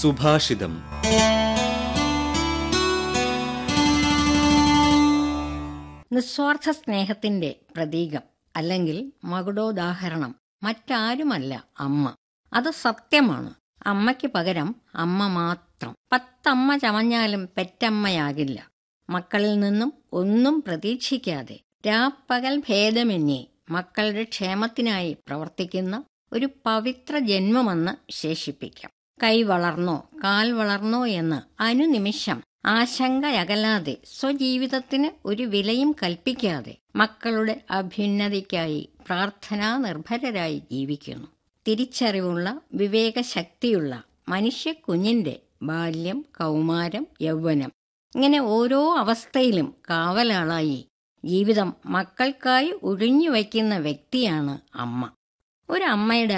സുഭാഷിതം നിസ്വാർത്ഥ സ്നേഹത്തിന്റെ പ്രതീകം അല്ലെങ്കിൽ മകുടോദാഹരണം മറ്റാരുമല്ല അമ്മ അത് സത്യമാണ് അമ്മയ്ക്ക് പകരം അമ്മ മാത്രം പത്തമ്മ ചമഞ്ഞാലും പെറ്റമ്മയാകില്ല മക്കളിൽ നിന്നും ഒന്നും പ്രതീക്ഷിക്കാതെ രാപ്പകൽ ഭേദമന്യേ മക്കളുടെ ക്ഷേമത്തിനായി പ്രവർത്തിക്കുന്ന ഒരു പവിത്ര ജന്മമെന്ന് വിശേഷിപ്പിക്കാം കൈ വളർന്നോ കാൽ വളർന്നോ എന്ന് അനുനിമിഷം ആശങ്കയകലാതെ സ്വജീവിതത്തിന് ഒരു വിലയും കൽപ്പിക്കാതെ മക്കളുടെ അഭ്യുന്നതിക്കായി പ്രാർത്ഥനാ നിർഭരരായി ജീവിക്കുന്നു തിരിച്ചറിവുള്ള വിവേകശക്തിയുള്ള മനുഷ്യ കുഞ്ഞിന്റെ ബാല്യം കൗമാരം യൗവനം ഇങ്ങനെ ഓരോ അവസ്ഥയിലും കാവലാളായി ജീവിതം മക്കൾക്കായി ഒഴിഞ്ഞു വയ്ക്കുന്ന വ്യക്തിയാണ് അമ്മ ഒരമ്മയുടെ